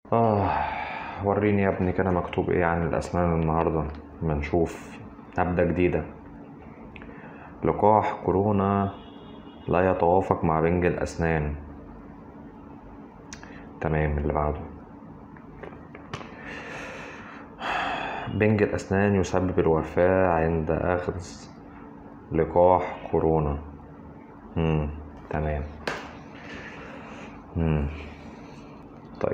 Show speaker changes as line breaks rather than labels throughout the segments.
آه وريني يا ابني كده مكتوب ايه عن الأسنان النهاردة ما نشوف نبدة جديدة لقاح كورونا لا يتوافق مع بنج الأسنان تمام اللي بعده بنج الأسنان يسبب الوفاة عند أخذ لقاح كورونا مم. تمام مم. طيب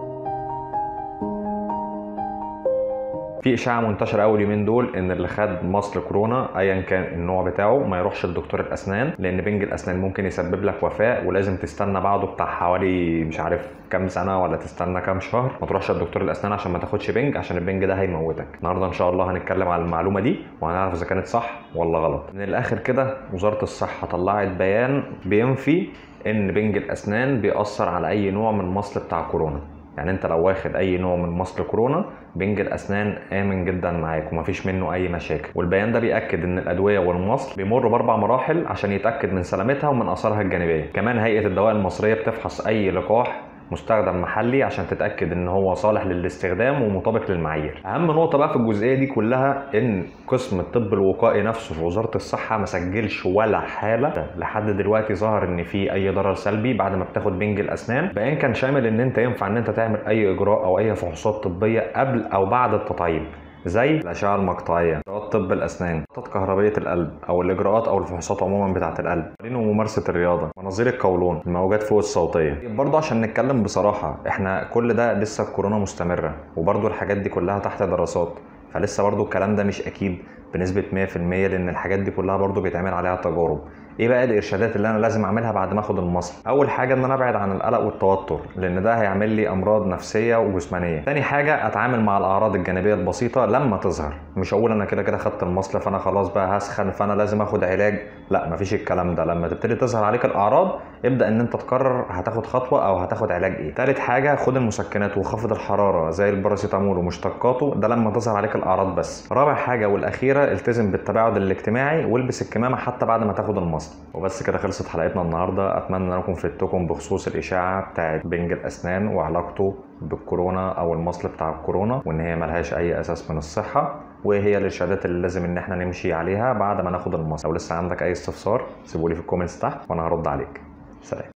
في اشاعه منتشره قوي اليومين دول ان اللي خد مصل كورونا ايا كان النوع بتاعه ما يروحش لدكتور الاسنان لان بنج الاسنان ممكن يسبب لك وفاه ولازم تستنى بعده بتاع حوالي مش عارف كام سنه ولا تستنى كام شهر ما تروحش لدكتور الاسنان عشان ما تاخدش بنج عشان البنج ده هيموتك النهارده ان شاء الله هنتكلم على المعلومه دي وهنعرف اذا كانت صح ولا غلط من الاخر كده وزاره الصحه طلعت بيان بينفي ان بنج الاسنان بيأثر على اي نوع من المصل بتاع كورونا يعني انت لو واخد اي نوع من مصل كورونا بنج الاسنان امن جدا معاك ومفيش منه اي مشاكل والبيان ده بياكد ان الادويه والمصل بيمروا باربع مراحل عشان يتاكد من سلامتها ومن اثارها الجانبيه كمان هيئه الدواء المصريه بتفحص اي لقاح مستخدم محلي عشان تتاكد ان هو صالح للاستخدام ومطابق للمعايير اهم نقطه بقى في الجزئيه دي كلها ان قسم الطب الوقائي نفسه في وزاره الصحه ما سجلش ولا حاله لحد دلوقتي ظهر ان في اي ضرر سلبي بعد ما بتاخد بنج الاسنان بيان كان شامل ان انت ينفع ان انت تعمل اي اجراء او اي فحوصات طبيه قبل او بعد التطعيم زي الاشعه المقطعيه اجراءات طب الاسنان اجراءات كهربيه القلب او الاجراءات او الفحوصات عموما بتاعه القلب وممارسه الرياضه مناظير القولون الموجات فوق الصوتيه برضه عشان نتكلم بصراحه احنا كل ده لسه الكورونا مستمره وبرضه الحاجات دي كلها تحت دراسات فلسه برضه الكلام ده مش اكيد بنسبه 100% لان الحاجات دي كلها برضه بيتعمل عليها تجارب ايه بقى الارشادات اللي انا لازم اعملها بعد ما اخد المصل اول حاجه ان انا ابعد عن القلق والتوتر لان ده هيعمل لي امراض نفسيه وجسمانيه تاني حاجه اتعامل مع الاعراض الجانبيه البسيطه لما تظهر مش اقول انا كده كده خدت المصل فانا خلاص بقى هسخن فانا لازم اخد علاج لا مفيش الكلام ده لما تبتدي تظهر عليك الاعراض ابدا ان انت تقرر هتاخد خطوه او هتاخد علاج ايه تالت حاجه خد المسكنات وخفض الحراره زي الباراسيتامول ومشتقاته ده لما تظهر عليك الاعراض بس رابع حاجه والاخيره التزم بالتباعد الاجتماعي والبس الكمامه حتى بعد ما تاخد المصل وبس كده خلصت حلقتنا النهارده اتمنى ان اكون فدتكم بخصوص الاشاعه بتاعت بنج الاسنان وعلاقته بالكورونا او المصل بتاع الكورونا وان هي ملهاش اي اساس من الصحه وايه هي الارشادات اللي لازم ان احنا نمشي عليها بعد ما ناخد المصل لو لسه عندك اي استفسار سيبولي في الكومنتس تحت وانا هرد عليك سلام